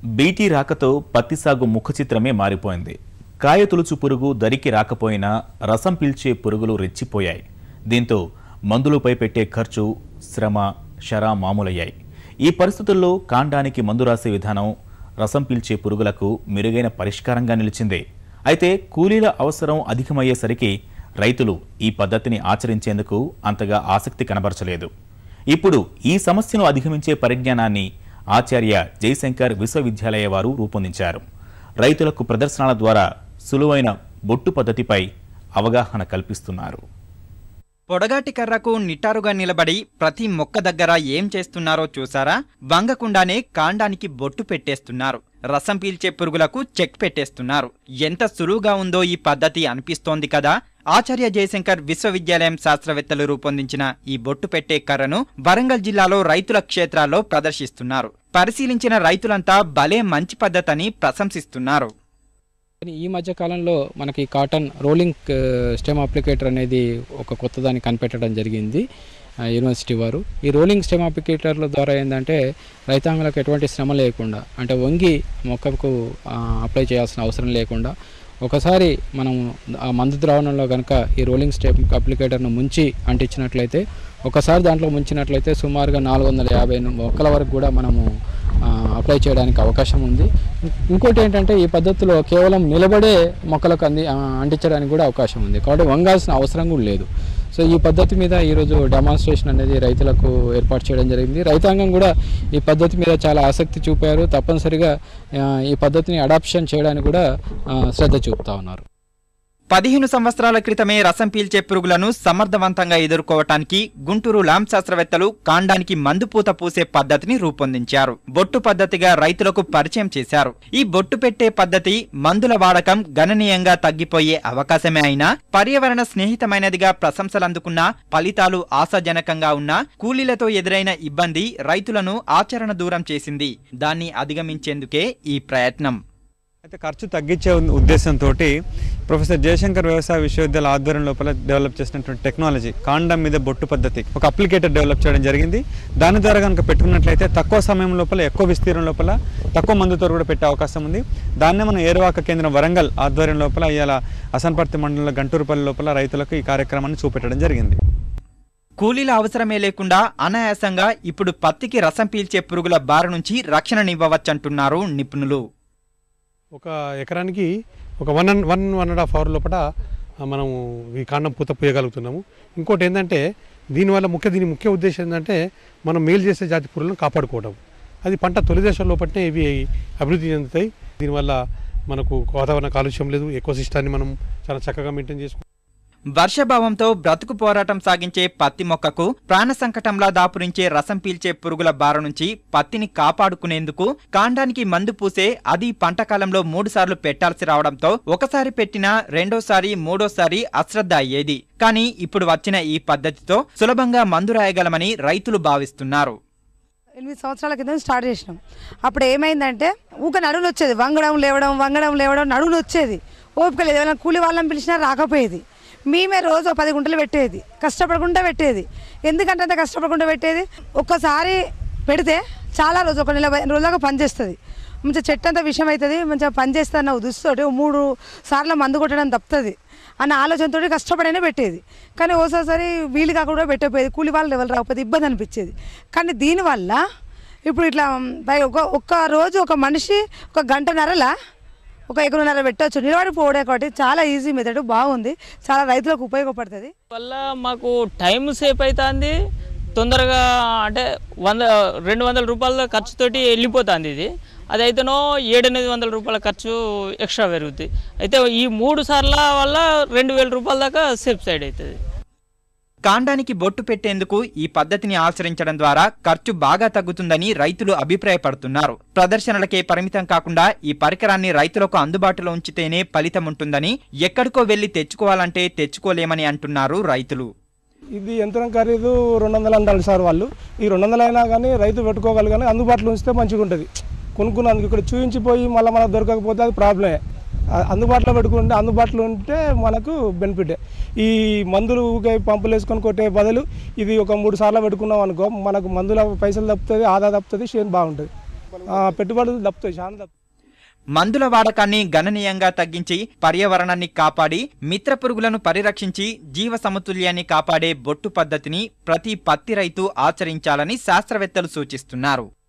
BT రాకతో పత్తి సాగు ముఖ చిత్రమే మారిపోయింది కాయ తులుచు పురుగు దరికి రాకపోయినా రసం పీల్చే పురుగులు రెచ్చిపోయాయి దీంతో మందులపై పెట్టే ఖర్చు శ్రమ షరా మామూలయ్యాయి ఈ పరిస్థితుల్లో కాండానికి మందు రాసే విధానం రసం పీల్చే పురుగులకు మెరుగైన పరిష్కారంగా నిలిచింది అయితే కూలీల అవసరం అధికమయ్యేసరికి రైతులు ఈ పద్ధతిని ఆచరించేందుకు అంతగా ఆసక్తి కనబరచలేదు ఇప్పుడు ఈ సమస్యను అధిగమించే పరిజ్ఞానాన్ని ఆచార్య జయశంకర్ విశ్వవిద్యాలయ వారు రూపొందించారు రైతులకు ప్రదర్శనల ద్వారా సులువైన బొట్టు పద్ధతిపై అవగాహన కల్పిస్తున్నారు పొడగాటి కర్రకు నిటారుగా నిలబడి ప్రతి మొక్క దగ్గర ఏం చేస్తున్నారో చూసారా వంగకుండానే కాండానికి బొట్టు పెట్టేస్తున్నారు రసం పీల్చే పురుగులకు చెక్ పెట్టేస్తున్నారు ఎంత సులువుగా ఉందో ఈ పద్ధతి అనిపిస్తోంది కదా ఆచార్య జయశంకర్ విశ్వవిద్యాలయం శాస్త్రవేత్తలు రూపొందించిన ఈ బొట్టు పెట్టే కర్రను వరంగల్ జిల్లాలో రైతుల క్షేత్రాల్లో ప్రదర్శిస్తున్నారు పరిశీలించిన రైతులంతా భలే మంచి పద్ధతని ప్రశంసిస్తున్నారు కానీ ఈ మధ్య కాలంలో మనకి కాటన్ రోలింగ్ స్టెమ్ అప్లికేటర్ అనేది ఒక కొత్త దాన్ని కనిపెట్టడం జరిగింది ఆ, యూనివర్సిటీ వారు ఈ రోలింగ్ స్టెమ్ అప్లికేటర్ల ద్వారా ఏంటంటే రైతాంగులకు ఎటువంటి శ్రమ లేకుండా అంటే వంగి మొక్కకు ఆ, అప్లై చేయాల్సిన అవసరం లేకుండా ఒకసారి మనం ఆ మందు ద్రావణంలో కనుక ఈ రోలింగ్ స్టెమ్ అప్లికేటర్ను ముంచి అంటించినట్లయితే ఒకసారి దాంట్లో ముంచినట్లయితే సుమారుగా నాలుగు వందల యాభై మొక్కల వరకు కూడా మనము ఆ, అప్లై చేయడానికి అవకాశం ఉంది ఇం- ఇంకోటి ఏంటంటే ఈ పద్ధతిలో కేవలం నిలబడే మొక్కలకు అంది ఆ, అంటించడానికి కూడా అవకాశం ఉంది కాబట్టి వంగాల్సిన అవసరం కూడా లేదు సో ఈ పద్ధతి మీద ఈరోజు డెమాన్స్ట్రేషన్ అనేది రైతులకు ఏర్పాటు చేయడం జరిగింది రైతాంగం కూడా ఈ పద్ధతి మీద చాలా ఆసక్తి చూపారు తప్పనిసరిగా ఆ, ఈ పద్ధతిని అడాప్షన్ చేయడానికి కూడా ఆ, శ్రద్ధ చూపుతా ఉన్నారు పదిహేను సంవత్సరాల క్రితమే రసం పీల్చే పురుగులను సమర్థవంతంగా ఎదుర్కోవటానికి గుంటూరు ల్యాంప్ శాస్త్రవేత్తలు కాండానికి మందుపూత పూసే పద్ధతిని రూపొందించారు బొట్టు పద్ధతిగా రైతులకు పరిచయం చేశారు ఈ బొట్టు పెట్టే పద్ధతి మందుల వాడకం గణనీయంగా తగ్గిపోయే అవకాశమే అయినా పర్యావరణ స్నేహితమైనదిగా ప్రశంసలందుకున్న ఫలితాలు ఆశాజనకంగా ఉన్న కూలీలతో ఎదురైన ఇబ్బంది రైతులను ఆచరణ దూరం చేసింది దాన్ని అధిగమించేందుకే ఈ ప్రయత్నం అయితే ఖర్చు తగ్గించే ఉ- ఉద్దేశంతో ప్రొఫెసర్ జయశంకర్ వ్యవసాయ విశ్వవిద్యాలయ ఆధ్వర్యం లోపల డెవలప్ చేసినటువంటి టెక్నాలజీ కాండం మీద బొట్టు పద్ధతి ఒక అప్లికేటర్ డెవలప్ చేయడం జరిగింది దాని ద్వారా కనుక పెట్టుకున్నట్లయితే తక్కువ సమయం లోపల ఎక్కువ విస్తీర్ణం లోపల తక్కువ మందుతో కూడా పెట్టే అవకాశం ఉంది దాన్నే మనం ఏరువాక కేంద్రం వరంగల్ ఆధ్వర్యం లోపల ఇవాళ అసన్పర్తి మండలంలో గంటూరుపల్లి లోపల రైతులకు ఈ కార్యక్రమాన్ని చూపెట్టడం జరిగింది కూలీల అవసరమే లేకుండా అనాయాసంగా ఇప్పుడు పత్తికి రసం పీల్చే పురుగుల బారి నుంచి రక్షణనివ్వవచ్చంటున్నారు నిపుణులు ఒక ఎకరానికి ఒక one and one one and half hour లోపల ఆ, మనము ఈ కాండం పూత పూయగలుగుతున్నాము ఇంకోటి ఏంటంటే దీనివల్ల ముఖ్య దీని ముఖ్య ఉద్దేశం ఏంటంటే మనం మేలు చేసే జాతి పురుగులను కాపాడుకోవడం అది పంట తొలి దశ లోపలనే ఇవి అభివృద్ధి చెందుతాయి దీనివల్ల మనకు వాతావరణ కాలుష్యం లేదు ఎక్కువ సిస్టాన్ని మనం చాలా చక్కగా మెయింటైన్ చేసుకుంటాం వర్షభావంతో బ్రతుకు పోరాటం సాగించే పత్తి మొక్కకు ప్రాణ సంకటంలా దాపురించే రసం పీల్చే పురుగుల బార నుంచి పత్తిని కాపాడుకునేందుకు కాండానికి మందు పూసే అది పంట కాలంలో మూడు సార్లు పెట్టాల్సి రావడంతో ఒకసారి పెట్టినా రెండోసారి మూడోసారి అశ్రద్ధ అయ్యేది కానీ ఇప్పుడు వచ్చిన ఈ పద్ధతితో సులభంగా మందు రాయగలమని రైతులు భావిస్తున్నారు ఎనిమిది సంవత్సరాల క్రితం స్టార్ట్ చేసినాం అప్పుడు ఏమైందంటే ఊక నడువులు వచ్చేది వంగడం లేవడం వంగడం లేవడం నడువులు వచ్చేది ఓపిక లేదు ఏమైనా కూలి వాళ్ళని పిలిచినా రాకపోయేది మేమే రోజు ఒక పది గుంటలు పెట్టేది కష్టపడకుండా పెట్టేది ఎందుకంటే అంత కష్టపడకుండా పెట్టేది ఒక్కసారి పెడితే చాలా రోజు ఒక నెల పదిహేను రోజులాగా పనిచేస్తుంది మంచిగా చెట్టు అంతా విషయం అవుతుంది మంచిగా పనిచేస్తుంది అన్న ఉద్దేశంతో మూడు సార్లు మందు కొట్టడం తప్పుతుంది అన్న ఆలోచనతో కష్టపడైనా పెట్టేది కానీ ఓసారి వీలు కాకుండా పెట్టకపోయేది కూలి వాళ్ళు ఎవరు రాకపోతే ఇబ్బంది అనిపించేది కానీ దీనివల్ల ఇప్పుడు ఇట్లా పై ఒక ఒక్క రోజు ఒక మనిషి ఒక గంటన్నరలా ఒక ఎకరన్నర పెట్టవచ్చు నిలబడిపోవడే కాబట్టి చాలా ఈజీ మెథడ్ బాగుంది చాలా రైతులకు ఉపయోగపడుతుంది వల్ల మాకు టైం సేఫ్ అవుతుంది తొందరగా అంటే వంద రెండు వందల రూపాయల ఖర్చుతోటి వెళ్ళిపోతుంది ఇది అదైతేనో ఏడెనిమిది వందల రూపాయల ఖర్చు ఎక్స్ట్రా పెరుగుతుంది అయితే ఈ మూడు సార్ల వల్ల రెండు వేల రూపాయల దాకా సేఫ్ సైడ్ అవుతుంది కాండానికి బొట్టు పెట్టేందుకు ఈ పద్ధతిని ఆచరించడం ద్వారా ఖర్చు బాగా తగ్గుతుందని రైతులు అభిప్రాయపడుతున్నారు ప్రదర్శనలకే పరిమితం కాకుండా ఈ పరికరాన్ని రైతులకు అందుబాటులో ఉంచితేనే ఫలితం ఉంటుందని ఎక్కడికో వెళ్లి తెచ్చుకోవాలంటే తెచ్చుకోలేమని అంటున్నారు రైతులు ఇది యంత్రం ఖరీదు రెండు వందలు అంటారు సార్ వాళ్ళు ఈ రెండు వందలు అయినా కానీ రైతు పెట్టుకోగలిగానే అందుబాటులో ఉంచితే మంచిగా ఉంటుంది కొనుక్కున్నందుకు ఇక్కడ చూయించిపోయి మళ్ళీ మనకు దొరకకపోతే అది ప్రాబ్లమే ఆ- అందుబాటులో పెట్టుకుంటే అందుబాటులో ఉంటే మనకు బెనిఫిట్ ఈ మందులు ఊకే పంపులు వేసుకొని కొట్టే బదులు ఇది ఒక మూడు సార్లు పెట్టుకున్నాం అనుకో మనకు మందుల పైసలు తప్పుతుంది ఆదా తప్పుతుంది చేను బాగుంటుంది ఆ, పెట్టుబడులు తప్పుతాయి చాలా తప్పుతాయి మందుల వాడకాన్ని గణనీయంగా తగ్గించి పర్యావరణాన్ని కాపాడి మిత్ర పురుగులను పరిరక్షించి జీవ సమతుల్యాన్ని కాపాడే బొట్టు పద్ధతిని ప్రతి పత్తి రైతు ఆచరించాలని శాస్త్రవేత్తలు సూచిస్తున్నారు